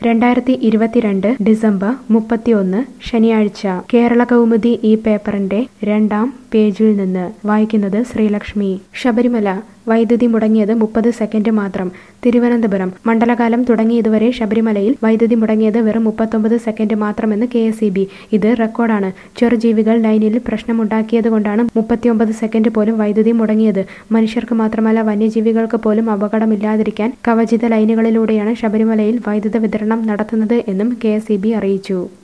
രണ്ടായിരത്തി ഇരുപത്തിരണ്ട് ഡിസംബർ മുപ്പത്തിയൊന്ന് ശനിയാഴ്ച കേരള കൗമുദി ഈ പേപ്പറിന്റെ രണ്ടാം പേജിൽ നിന്ന് വായിക്കുന്നത് ശ്രീലക്ഷ്മി ശബരിമല വൈദ്യുതി മുടങ്ങിയത് മുപ്പത് സെക്കൻഡ് മാത്രം തിരുവനന്തപുരം മണ്ഡലകാലം തുടങ്ങിയതുവരെ ശബരിമലയിൽ വൈദ്യുതി മുടങ്ങിയത് വെറും മുപ്പത്തൊമ്പത് സെക്കൻഡ് മാത്രമെന്ന് കെ എസ് ഇത് റെക്കോർഡാണ് ചെറുജീവികൾ ലൈനിൽ പ്രശ്നമുണ്ടാക്കിയതുകൊണ്ടാണ് മുപ്പത്തിയൊമ്പത് സെക്കൻഡ് പോലും വൈദ്യുതി മുടങ്ങിയത് മനുഷ്യർക്ക് മാത്രമല്ല വന്യജീവികൾക്ക് പോലും അപകടമില്ലാതിരിക്കാൻ കവചിത ലൈനുകളിലൂടെയാണ് ശബരിമലയിൽ വൈദ്യുത വിതരണം നടത്തുന്നത് എന്നും കെ അറിയിച്ചു